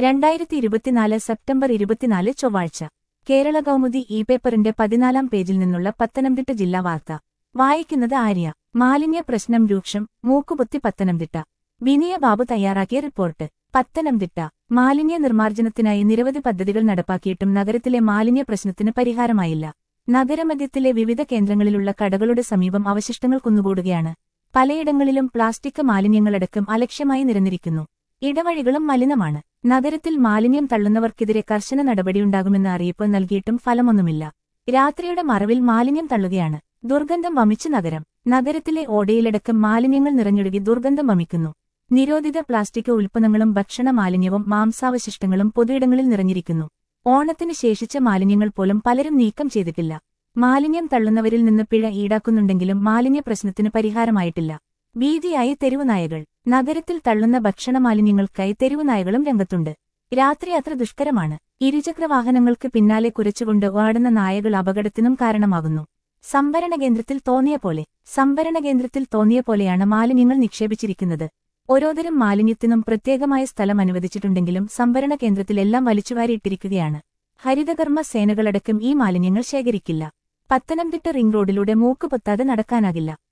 രണ്ടായിരത്തി ഇരുപത്തിനാല് സെപ്റ്റംബർ ഇരുപത്തിനാല് ചൊവ്വാഴ്ച കേരള കൗമുദി ഇ പേപ്പറിന്റെ പതിനാലാം പേജിൽ നിന്നുള്ള പത്തനംതിട്ട ജില്ലാ വാർത്ത വായിക്കുന്നത് ആര്യ മാലിന്യ പ്രശ്നം രൂക്ഷം മൂക്കുപൊത്തി പത്തനംതിട്ട വിനയ ബാബു തയ്യാറാക്കിയ റിപ്പോർട്ട് പത്തനംതിട്ട മാലിന്യ നിർമ്മാർജ്ജനത്തിനായി നിരവധി പദ്ധതികൾ നടപ്പാക്കിയിട്ടും നഗരത്തിലെ മാലിന്യ പ്രശ്നത്തിന് പരിഹാരമായില്ല നഗരമധ്യത്തിലെ വിവിധ കേന്ദ്രങ്ങളിലുള്ള കടകളുടെ സമീപം അവശിഷ്ടങ്ങൾ കുന്നുകൂടുകയാണ് പലയിടങ്ങളിലും പ്ലാസ്റ്റിക് മാലിന്യങ്ങളടക്കം അലക്ഷ്യമായി നിരന്നിരിക്കുന്നു ഇടവഴികളും മലിനമാണ് നഗരത്തിൽ മാലിന്യം തള്ളുന്നവർക്കെതിരെ കർശന നടപടിയുണ്ടാകുമെന്ന് അറിയിപ്പ് നൽകിയിട്ടും ഫലമൊന്നുമില്ല രാത്രിയുടെ മറവിൽ മാലിന്യം തള്ളുകയാണ് ദുർഗന്ധം വമിച്ച് നഗരം നഗരത്തിലെ ഓടയിലടക്കം മാലിന്യങ്ങൾ നിറഞ്ഞൊഴുകി ദുർഗന്ധം വമിക്കുന്നു നിരോധിത പ്ലാസ്റ്റിക് ഉൽപ്പന്നങ്ങളും ഭക്ഷണ മാലിന്യവും മാംസാവശിഷ്ടങ്ങളും പൊതുയിടങ്ങളിൽ നിറഞ്ഞിരിക്കുന്നു ഓണത്തിന് ശേഷിച്ച മാലിന്യങ്ങൾ പോലും പലരും നീക്കം ചെയ്തിട്ടില്ല മാലിന്യം തള്ളുന്നവരിൽ നിന്ന് പിഴ ഈടാക്കുന്നുണ്ടെങ്കിലും മാലിന്യ പ്രശ്നത്തിന് പരിഹാരമായിട്ടില്ല ഭീതിയായി തെരുവുനായകൾ നഗരത്തിൽ തള്ളുന്ന ഭക്ഷണ മാലിന്യങ്ങൾക്കായി തെരുവുനായകളും രംഗത്തുണ്ട് രാത്രി അത്ര ദുഷ്കരമാണ് ഇരുചക്രവാഹനങ്ങൾക്ക് പിന്നാലെ കുരച്ചുകൊണ്ട് ഓടുന്ന നായകൾ അപകടത്തിനും കാരണമാകുന്നു സംഭരണ കേന്ദ്രത്തിൽ തോന്നിയ പോലെ സംഭരണ കേന്ദ്രത്തിൽ തോന്നിയ പോലെയാണ് മാലിന്യങ്ങൾ നിക്ഷേപിച്ചിരിക്കുന്നത് ഓരോതരം മാലിന്യത്തിനും പ്രത്യേകമായ സ്ഥലം അനുവദിച്ചിട്ടുണ്ടെങ്കിലും സംഭരണ കേന്ദ്രത്തിലെല്ലാം വലിച്ചുവാരിയിട്ടിരിക്കുകയാണ് ഹരിതകർമ്മ സേനകളടക്കം ഈ മാലിന്യങ്ങൾ ശേഖരിക്കില്ല പത്തനംതിട്ട റിംഗ് റോഡിലൂടെ മൂക്ക് പൊത്താതെ നടക്കാനാകില്ല